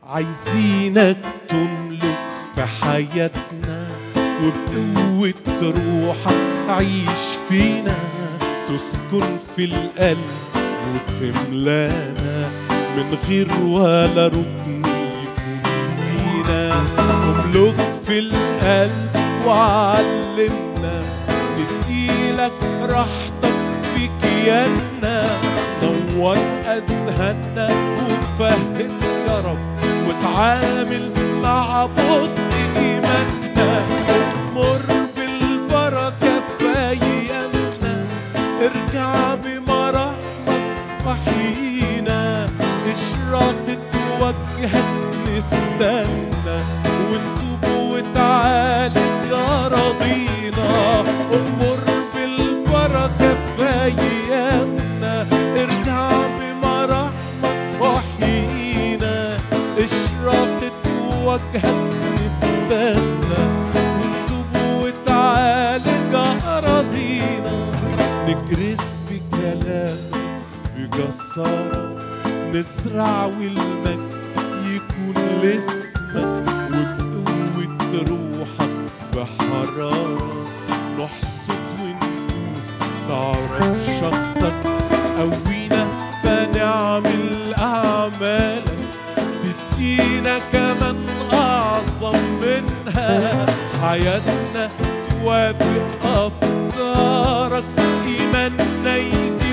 عايزينك تملك في حياتنا وبقوة روحك عيش فينا تسكن في القلب وتملانا من غير ولا ركن يكون لينا املك في القلب وعلمنا نديلك راحتك في كياننا نور اذهاننا وفهم يا رب وتعامل مع بطء ايماننا امر بالبركه في ايامنا ارجع بمراحمك وحينا اشراقة وجهك نستنى ونتوب وتعالج يا رضينا امر بالبركة في ايامنا ارجع بمراحمك وحينا اشراقة وجهك نستنى ونتوب وتعالج أراضينا نكرس بكلامك بجسارة نزرع والمجد يكون لاسمك وبقوة روحك بحرارة نحصد ونفوس تعرف شخصك قوينا فنعمل أعمالك تدينا كمان أعظم منها حياتنا توافق أفكارك إيماننا يزيد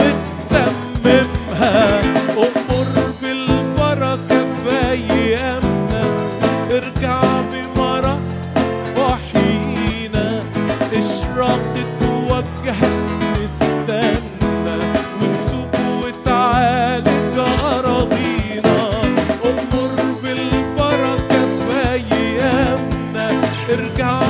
وتتممها أمر بالبركة في أيامنا ارجع بمرة وحينا اشراقة وجهك نستنى ونتوب وتعالج أراضينا أمر بالبركة في أيامنا ارجع